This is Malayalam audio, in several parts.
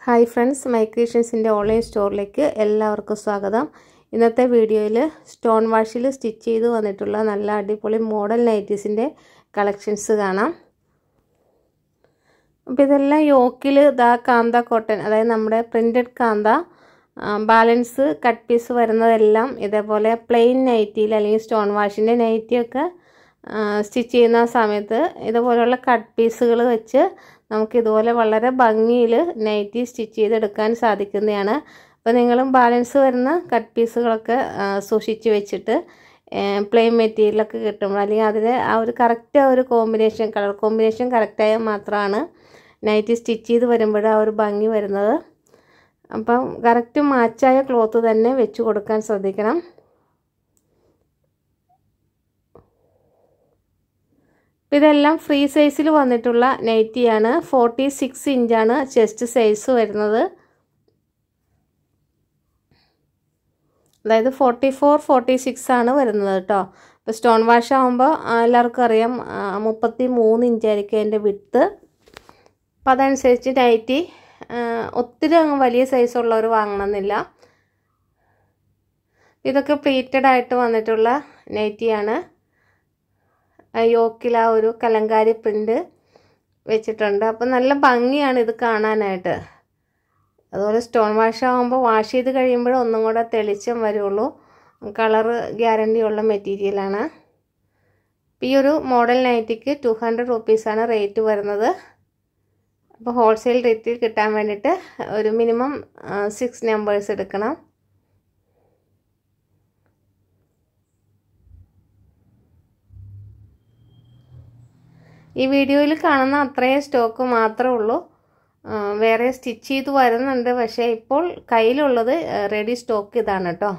ഹായ് ഫ്രണ്ട്സ് മൈ ക്രിയേഷൻസിൻ്റെ ഓൺലൈൻ സ്റ്റോറിലേക്ക് എല്ലാവർക്കും സ്വാഗതം ഇന്നത്തെ വീഡിയോയിൽ സ്റ്റോൺ വാഷിൽ സ്റ്റിച്ച് ചെയ്ത് വന്നിട്ടുള്ള നല്ല അടിപൊളി മോഡൽ നൈറ്റീസിൻ്റെ കളക്ഷൻസ് കാണാം അപ്പോൾ ഇതെല്ലാം യോക്കിൽ ദാ കാന്ത കോട്ടൺ അതായത് നമ്മുടെ പ്രിൻറ്റഡ് കാന്ത ബാലൻസ് കട്ട് പീസ് വരുന്നതെല്ലാം ഇതേപോലെ പ്ലെയിൻ നൈറ്റിയിൽ അല്ലെങ്കിൽ സ്റ്റോൺ വാഷിൻ്റെ നൈറ്റിയൊക്കെ സ്റ്റിച്ച് ചെയ്യുന്ന സമയത്ത് ഇതുപോലെയുള്ള കട്ട് പീസുകൾ വെച്ച് നമുക്ക് ഇതുപോലെ വളരെ ഭംഗിയിൽ നൈറ്റി സ്റ്റിച്ച് ചെയ്തെടുക്കാൻ സാധിക്കുന്നതാണ് അപ്പോൾ നിങ്ങളും ബാലൻസ് വരുന്ന കട്ട് പീസുകളൊക്കെ സൂക്ഷിച്ച് വെച്ചിട്ട് പ്ലെയിൻ മെറ്റീരിയലൊക്കെ കിട്ടുമ്പോൾ അല്ലെങ്കിൽ അതിന് ആ ഒരു കറക്റ്റ് ഒരു കോമ്പിനേഷൻ കളർ കോമ്പിനേഷൻ കറക്റ്റായാൽ മാത്രമാണ് നൈറ്റി സ്റ്റിച്ച് ചെയ്ത് വരുമ്പോൾ ആ ഒരു ഭംഗി വരുന്നത് അപ്പം കറക്റ്റ് മാച്ചായ ക്ലോത്ത് തന്നെ വെച്ച് കൊടുക്കാൻ ശ്രദ്ധിക്കണം ഇതെല്ലാം ഫ്രീ സൈസിൽ വന്നിട്ടുള്ള നൈറ്റിയാണ് ഫോർട്ടി സിക്സ് ഇഞ്ചാണ് ചെസ്റ്റ് സൈസ് വരുന്നത് അതായത് ഫോർട്ടി ഫോർ ഫോർട്ടി സിക്സ് ആണ് വരുന്നത് കേട്ടോ ഇപ്പോൾ സ്റ്റോൺ വാഷ് ആകുമ്പോൾ എല്ലാവർക്കും അറിയാം മുപ്പത്തി മൂന്ന് ഇഞ്ചായിരിക്കും അതിൻ്റെ വിട്ട് അപ്പോൾ അതനുസരിച്ച് നൈറ്റി ഒത്തിരി അങ്ങ് വലിയ സൈസുള്ളവർ വാങ്ങണമെന്നില്ല ഇതൊക്കെ പ്ലീറ്റഡ് ആയിട്ട് വന്നിട്ടുള്ള നൈറ്റിയാണ് യോക്കിൽ ആ ഒരു കലങ്കാരി പ്രിൻ്റ് വെച്ചിട്ടുണ്ട് അപ്പം നല്ല ഭംഗിയാണ് ഇത് കാണാനായിട്ട് അതുപോലെ സ്റ്റോൺ വാഷ് ആകുമ്പോൾ വാഷ് ചെയ്ത് കഴിയുമ്പോൾ ഒന്നും കൂടെ തെളിച്ചം വരുള്ളൂ കളറ് ഗ്യാരണ്ടി ഉള്ള മെറ്റീരിയലാണ് ഈ ഒരു മോഡൽ നൈറ്റിക്ക് ടു ഹൺഡ്രഡ് റുപ്പീസാണ് റേറ്റ് വരുന്നത് അപ്പോൾ ഹോൾസെയിൽ റേറ്റിൽ കിട്ടാൻ വേണ്ടിയിട്ട് ഒരു മിനിമം സിക്സ് നമ്പേഴ്സ് എടുക്കണം ഈ വീഡിയോയിൽ കാണുന്ന അത്രയും സ്റ്റോക്ക് മാത്രമേ ഉള്ളൂ വേറെ സ്റ്റിച്ച് ചെയ്ത് വരുന്നുണ്ട് പക്ഷേ ഇപ്പോൾ കയ്യിലുള്ളത് റെഡി സ്റ്റോക്ക് ഇതാണ് കേട്ടോ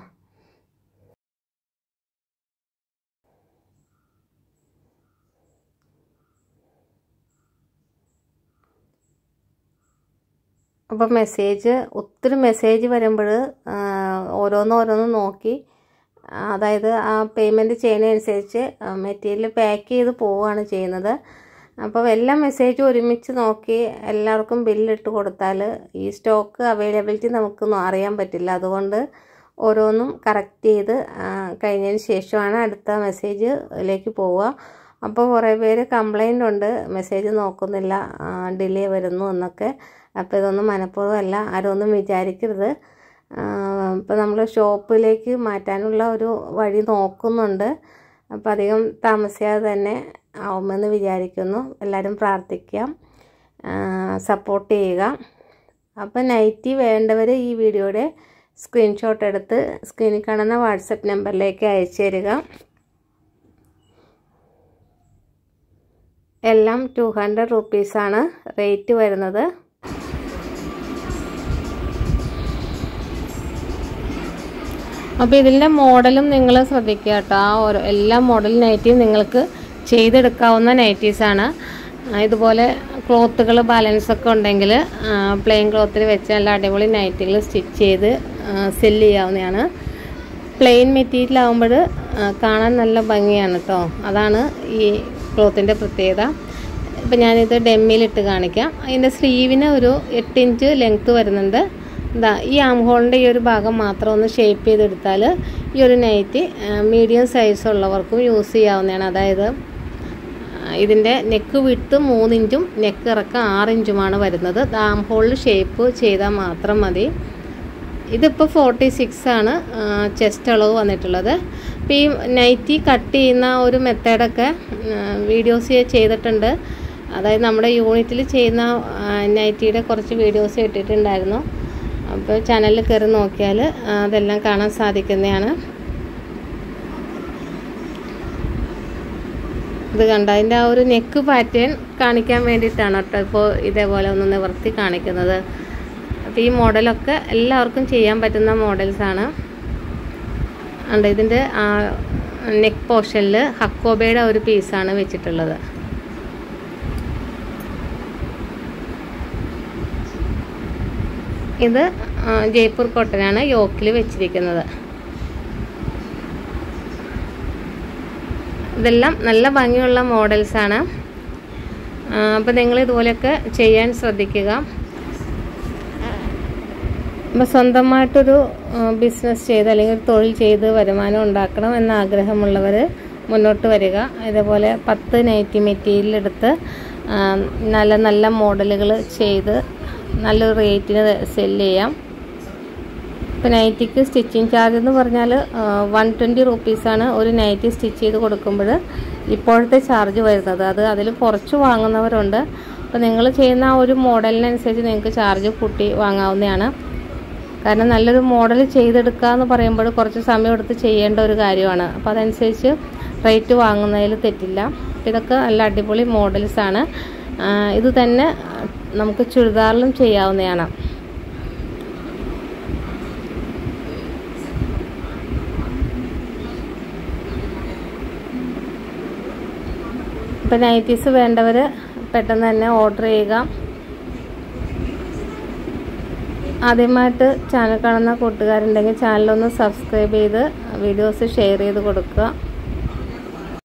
അപ്പോൾ മെസ്സേജ് ഒത്തിരി മെസ്സേജ് വരുമ്പോൾ ഓരോന്നോരോന്ന് നോക്കി അതായത് ആ പേയ്മെൻറ്റ് ചെയ്യുന്നതനുസരിച്ച് മെറ്റീരിയൽ പാക്ക് ചെയ്ത് പോവുകയാണ് ചെയ്യുന്നത് അപ്പോൾ എല്ലാ മെസ്സേജും ഒരുമിച്ച് നോക്കി എല്ലാവർക്കും ബില്ലിട്ട് കൊടുത്താൽ ഈ സ്റ്റോക്ക് അവൈലബിലിറ്റി നമുക്ക് അറിയാൻ പറ്റില്ല അതുകൊണ്ട് ഓരോന്നും കറക്റ്റ് ചെയ്ത് കഴിഞ്ഞതിന് ശേഷമാണ് അടുത്ത മെസ്സേജിലേക്ക് പോവുക അപ്പോൾ കുറേ പേര് കംപ്ലൈൻ്റ് ഉണ്ട് മെസ്സേജ് നോക്കുന്നില്ല ഡിലേ വരുന്നു എന്നൊക്കെ അപ്പോൾ ഇതൊന്നും മനഃപൂർവ്വമല്ല ആരും ഒന്നും വിചാരിക്കരുത് ഇപ്പോൾ നമ്മൾ ഷോപ്പിലേക്ക് മാറ്റാനുള്ള ഒരു വഴി നോക്കുന്നുണ്ട് അപ്പോൾ അധികം താമസിയാതെ തന്നെ ആവുമെന്ന് വിചാരിക്കുന്നു എല്ലാവരും പ്രാർത്ഥിക്കാം സപ്പോർട്ട് ചെയ്യുക അപ്പോൾ നൈറ്റി വേണ്ടവർ ഈ വീഡിയോയുടെ സ്ക്രീൻഷോട്ട് എടുത്ത് സ്ക്രീനിൽ കാണുന്ന വാട്സപ്പ് നമ്പറിലേക്ക് അയച്ചു തരിക എല്ലാം ടു ഹൺഡ്രഡ് റുപ്പീസാണ് റേറ്റ് വരുന്നത് അപ്പോൾ ഇതിൻ്റെ മോഡലും നിങ്ങൾ ശ്രദ്ധിക്കുക കേട്ടോ ആ ഓരോ എല്ലാ മോഡൽ നൈറ്റിയും നിങ്ങൾക്ക് ചെയ്തെടുക്കാവുന്ന നൈറ്റീസാണ് ഇതുപോലെ ക്ലോത്തുകൾ ബാലൻസ് ഒക്കെ ഉണ്ടെങ്കിൽ പ്ലെയിൻ ക്ലോത്തിൽ വെച്ച് നല്ല അടിപൊളി നൈറ്റികൾ സ്റ്റിച്ച് ചെയ്ത് സെല്ല് ചെയ്യാവുന്നതാണ് പ്ലെയിൻ മെറ്റീരിയൽ ആകുമ്പോൾ കാണാൻ നല്ല ഭംഗിയാണ് കേട്ടോ അതാണ് ഈ ക്ലോത്തിൻ്റെ പ്രത്യേകത ഇപ്പം ഞാനിത് ഡെമ്മിയിലിട്ട് കാണിക്കാം അതിൻ്റെ സ്ലീവിന് ഒരു എട്ട് ഇഞ്ച് ലെങ്ത്ത് വരുന്നുണ്ട് എന്താ ഈ ആം ഹോളിൻ്റെ ഈ ഒരു ഭാഗം മാത്രം ഒന്ന് ഷേപ്പ് ചെയ്തെടുത്താൽ ഈ ഒരു നൈറ്റി മീഡിയം സൈസ് ഉള്ളവർക്കും യൂസ് ചെയ്യാവുന്നതാണ് അതായത് ഇതിൻ്റെ നെക്ക് വിട്ട് മൂന്നിഞ്ചും നെക്ക് ഇറക്കം ആറിഞ്ചുമാണ് വരുന്നത് ആം ഹോളിൽ ഷേപ്പ് ചെയ്താൽ മാത്രം മതി ഇതിപ്പോൾ ഫോർട്ടി സിക്സ് ആണ് ചെസ്റ്റ് അളവ് വന്നിട്ടുള്ളത് അപ്പോൾ ഈ നൈറ്റി കട്ട് ചെയ്യുന്ന ഒരു മെത്തേഡൊക്കെ വീഡിയോസ് ചെയ്തിട്ടുണ്ട് അതായത് നമ്മുടെ യൂണിറ്റിൽ ചെയ്യുന്ന നൈറ്റിയുടെ കുറച്ച് വീഡിയോസ് ഇട്ടിട്ടുണ്ടായിരുന്നു അപ്പോൾ ചാനലിൽ കയറി നോക്കിയാൽ അതെല്ലാം കാണാൻ സാധിക്കുന്നതാണ് ഇത് കണ്ട അതിൻ്റെ ആ ഒരു നെക്ക് പാറ്റേൺ കാണിക്കാൻ വേണ്ടിയിട്ടാണ് കേട്ടോ ഇപ്പോൾ ഇതേപോലെ ഒന്ന് നിവർത്തി കാണിക്കുന്നത് അപ്പോൾ ഈ മോഡലൊക്കെ എല്ലാവർക്കും ചെയ്യാൻ പറ്റുന്ന മോഡൽസാണ് ഉണ്ട് ഇതിൻ്റെ നെക്ക് പോർഷനിൽ ഹക്കോബയുടെ ഒരു പീസാണ് വെച്ചിട്ടുള്ളത് ഇത് ജയ്പൂർ കോട്ടനാണ് യോക്കിൽ വെച്ചിരിക്കുന്നത് ഇതെല്ലാം നല്ല ഭംഗിയുള്ള മോഡൽസാണ് അപ്പോൾ നിങ്ങൾ ഇതുപോലെയൊക്കെ ചെയ്യാൻ ശ്രദ്ധിക്കുക അപ്പോൾ സ്വന്തമായിട്ടൊരു ബിസിനസ് ചെയ്ത് അല്ലെങ്കിൽ ഒരു തൊഴിൽ ചെയ്ത് വരുമാനം ഉണ്ടാക്കണം എന്ന ആഗ്രഹമുള്ളവർ മുന്നോട്ട് വരിക ഇതേപോലെ പത്ത് നൈറ്റി മെറ്റീരിയൽ എടുത്ത് ആ, നല്ല നല്ല മോഡലുകൾ ചെയ്ത് നല്ലൊരു റേറ്റിന് സെല്ല് ചെയ്യാം ഇപ്പോൾ നൈറ്റിക്ക് സ്റ്റിച്ചിങ് ചാർജ് എന്ന് പറഞ്ഞാൽ വൺ ട്വൻറ്റി റുപ്പീസാണ് ഒരു നൈറ്റി സ്റ്റിച്ച് ചെയ്ത് കൊടുക്കുമ്പോൾ ഇപ്പോഴത്തെ ചാർജ് വരുന്നത് അത് അതിൽ കുറച്ച് വാങ്ങുന്നവരുണ്ട് അപ്പോൾ നിങ്ങൾ ചെയ്യുന്ന ആ ഒരു മോഡലിനനുസരിച്ച് നിങ്ങൾക്ക് ചാർജ് കൂട്ടി വാങ്ങാവുന്നതാണ് കാരണം നല്ലൊരു മോഡൽ ചെയ്തെടുക്കുക എന്ന് പറയുമ്പോൾ കുറച്ച് സമയം എടുത്ത് ചെയ്യേണ്ട ഒരു കാര്യമാണ് അപ്പോൾ അതനുസരിച്ച് റേറ്റ് വാങ്ങുന്നതിൽ തെറ്റില്ല അപ്പോൾ ഇതൊക്കെ നല്ല അടിപൊളി മോഡൽസാണ് ഇത് തന്നെ നമുക്ക് ചുരിദാറിലും ചെയ്യാവുന്നതാണ് ഇപ്പം നൈറ്റീസ് വേണ്ടവർ പെട്ടെന്ന് തന്നെ ഓർഡർ ചെയ്യുക ആദ്യമായിട്ട് ചാനൽ കാണുന്ന കൂട്ടുകാരുണ്ടെങ്കിൽ ചാനലൊന്ന് സബ്സ്ക്രൈബ് ചെയ്ത് വീഡിയോസ് ഷെയർ ചെയ്ത് കൊടുക്കുക